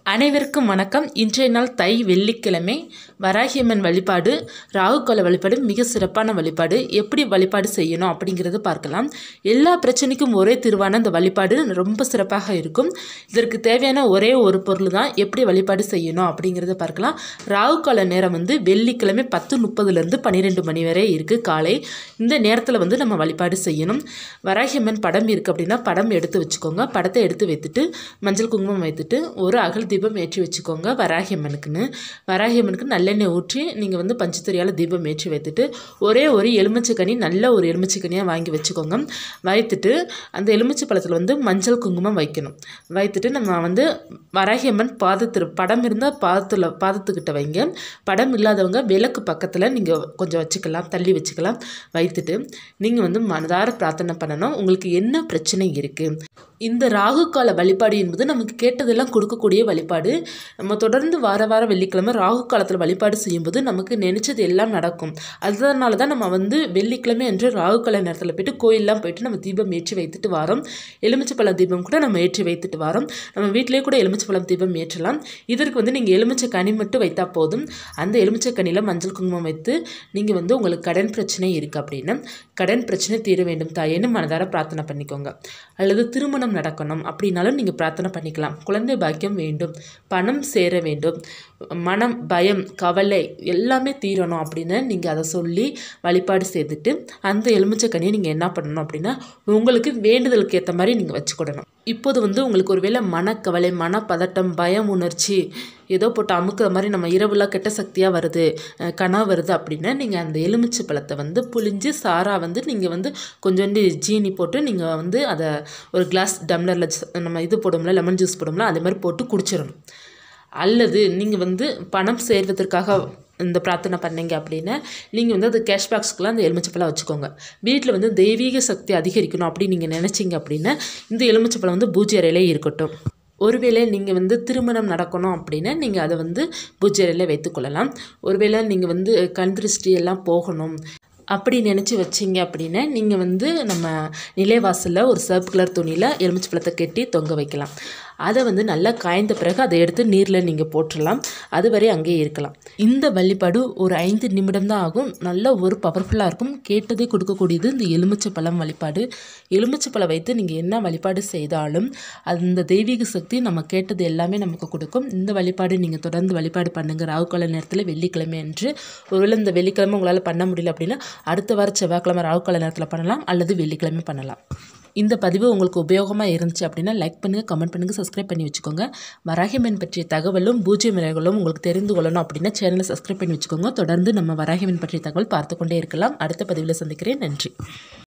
அனைவருக்கும் வணக்கம் இன்றைய நாள் தை வெள்ளிக்கிழமை வராகியம்மன் வழிபாடு ராகுகால வழிபாடு மிக சிறப்பான வழிபாடு எப்படி வழிபாடு செய்யணும் அப்படிங்கிறத பார்க்கலாம் எல்லா பிரச்சனைக்கும் ஒரே தீர்வான இந்த வழிபாடு ரொம்ப சிறப்பாக இருக்கும் இதற்கு தேவையான ஒரே ஒரு பொருள் தான் எப்படி வழிபாடு செய்யணும் அப்படிங்கிறத பார்க்கலாம் ராகுகால நேரம் வந்து வெள்ளிக்கிழமை பத்து முப்பதுலேருந்து பன்னிரெண்டு மணி வரை இருக்குது காலை இந்த நேரத்தில் வந்து நம்ம வழிபாடு செய்யணும் வராகியம்மன் படம் இருக்குது அப்படின்னா படம் எடுத்து வச்சுக்கோங்க படத்தை எடுத்து வைத்துட்டு மஞ்சள் குங்குமம் வைத்துட்டு ஒரு அகல் தீபம் ஏற்றி வச்சுக்கோங்க வராகியம்மனுக்குன்னு வராகியம்மனுக்கு நல்லெண்ணெய் ஊற்றி நீங்கள் வந்து பஞ்சத்துரியால் தீபம் ஏற்றி வைத்துட்டு ஒரே ஒரு எலுமிச்சைக்கனி நல்ல ஒரு எலுமிச்சைக்கனியாக வாங்கி வச்சுக்கோங்க வைத்துட்டு அந்த எலுமிச்சை பழத்தில் வந்து மஞ்சள் குங்குமம் வைக்கணும் வைத்துட்டு நம்ம வந்து வராகியம்மன் பாதத்தில் படம் இருந்தால் பாதத்தில் பாதத்துக்கிட்ட வைங்க படம் இல்லாதவங்க விளக்கு பக்கத்தில் நீங்கள் கொஞ்சம் வச்சுக்கலாம் தள்ளி வச்சுக்கலாம் வைத்துட்டு நீங்கள் வந்து மனதார பிரார்த்தனை பண்ணணும் உங்களுக்கு என்ன பிரச்சனை இருக்குது இந்த ராகு கால வழிபாடு என்பது நமக்கு கேட்டதெல்லாம் கொடுக்கக்கூடிய வழிபாடு நம்ம தொடர்ந்து வார வாரம் வெள்ளிக்கிழமை ராகு காலத்தில் வழிபாடு செய்யும்போது நமக்கு நினைச்சது எல்லாம் நடக்கும் அதனால தான் நம்ம வந்து வெள்ளிக்கிழமை என்று ராகு கால நேரத்தில் போயிட்டு கோயிலெலாம் போயிட்டு நம்ம தீபம் ஏற்றி வைத்துட்டு வரோம் எலுமிச்சைப்பழ தீபம் கூட நம்ம ஏற்றி வைத்துட்டு வரோம் நம்ம வீட்டிலேயே கூட எலுமிச்சைப்பழம் தீபம் ஏற்றலாம் இதற்கு வந்து நீங்கள் எலுமிச்சை கனி மட்டும் வைத்தா போதும் அந்த எலுமிச்சை கனியில் மஞ்சள் குங்குமம் வைத்து நீங்கள் வந்து உங்களுக்கு கடன் பிரச்சனை இருக்குது அப்படின்னா கடன் பிரச்சனை தீர வேண்டும் தாயேன்னு மனதார பிரார்த்தனை பண்ணிக்கோங்க அல்லது திருமணம் நடக்கணும் அப்படின்னாலும் நீங்கள் பிரார்த்தனை பண்ணிக்கலாம் குழந்தை பாக்கியம் வேண்டும் பணம் சேர வேண்டும் மனம் பயம் கவலை எல்லாமே தீரணும் அப்படின்னு நீங்கள் அதை சொல்லி வழிபாடு செய்துட்டு அந்த எலுமிச்சைக்கனியை நீங்கள் என்ன பண்ணணும் அப்படின்னா உங்களுக்கு வேண்டுதலுக்கு ஏற்ற மாதிரி நீங்கள் வச்சுக்கிடணும் இப்போது வந்து உங்களுக்கு ஒருவேளை மனக்கவலை மனப்பதட்டம் பயம் உணர்ச்சி ஏதோ போட்டு அமுக்குற மாதிரி நம்ம இரவுலாம் கெட்ட சக்தியாக வருது அஹ் கனவு வருது அப்படின்னா நீங்கள் அந்த எலுமிச்சை பழத்தை வந்து புழிஞ்சு சாரா வந்து நீங்கள் வந்து கொஞ்சோண்டு ஜீனி போட்டு நீங்கள் வந்து அதை ஒரு கிளாஸ் டம்ளரில் நம்ம இது போடும்ல லெமன் ஜூஸ் போடும்ல அதே மாதிரி போட்டு குடிச்சிடணும் அல்லது நீங்கள் வந்து பணம் சேர்வதற்காக இந்த பிரார்த்தனை பண்ணீங்க அப்படின்னா நீங்கள் வந்து அது கேஷ் பாக்ஸ்க்குலாம் அந்த எலுமிச்சப்பழம் வச்சுக்கோங்க வீட்டில் வந்து தெய்வீக சக்தி அதிகரிக்கணும் அப்படின்னு நீங்கள் நினச்சிங்க அப்படின்னா இந்த எலுமிச்சப்பழம் வந்து பூஜை அறையிலே இருக்கட்டும் ஒருவேளை நீங்கள் வந்து திருமணம் நடக்கணும் அப்படின்னா நீங்கள் அதை வந்து பூஜை அறையில் வைத்துக்கொள்ளலாம் ஒருவேளை நீங்கள் வந்து கண் திருஷ்டி எல்லாம் போகணும் அப்படி நினச்சி வச்சிங்க அப்படின்னா நீங்கள் வந்து நம்ம நிலைவாசலில் ஒரு சிவப்பு கலர் துணியில் எலுமிச்சை பழத்தை கட்டி தொங்க வைக்கலாம் அதை வந்து நல்லா காய்ந்த பிறகு அதை எடுத்து நீரில் நீங்கள் போட்டுடலாம் அது வரை அங்கேயே இருக்கலாம் இந்த வழிபாடு ஒரு ஐந்து நிமிடம் தான் ஆகும் நல்ல ஒரு பவர்ஃபுல்லாக இருக்கும் கேட்டதே கொடுக்கக்கூடியது இந்த எலுமிச்சை பழம் வழிபாடு எலுமிச்சை பழம் வைத்து நீங்கள் என்ன வழிபாடு செய்தாலும் அந்த தெய்வீக சக்தி நம்ம கேட்டது எல்லாமே நமக்கு கொடுக்கும் இந்த வழிபாடு நீங்கள் தொடர்ந்து வழிபாடு பண்ணுங்கள் ராகுகால நேரத்தில் வெள்ளிக்கிழமை அன்று ஒருவேளை இந்த வெள்ளிக்கிழமை உங்களால் பண்ண முடியல அப்படின்னா அடுத்த வார செவ்வாய்க்கிழமை ராகுகால நேரத்தில் பண்ணலாம் அல்லது வெள்ளிக்கிழமை பண்ணலாம் இந்த பதிவு உங்களுக்கு உபயோகமாக இருந்துச்சு அப்படின்னா லைக் பண்ணுங்கள் கமெண்ட் பண்ணுங்கள் சப்ஸ்கிரைப் பண்ணி வச்சுக்கோங்க வராகிமன் பற்றிய தகவலும் பூஜ்ய முறைகளும் உங்களுக்கு தெரிந்து கொள்ளணும் அப்படின்னா சேனலை சப்ஸ்கிரைப் பண்ணி வச்சுக்கோங்க தொடர்ந்து நம்ம வராகிமன் பற்றிய தகவல் பார்த்து கொண்டே இருக்கலாம் அடுத்த பதிவில் சந்திக்கிறேன் நன்றி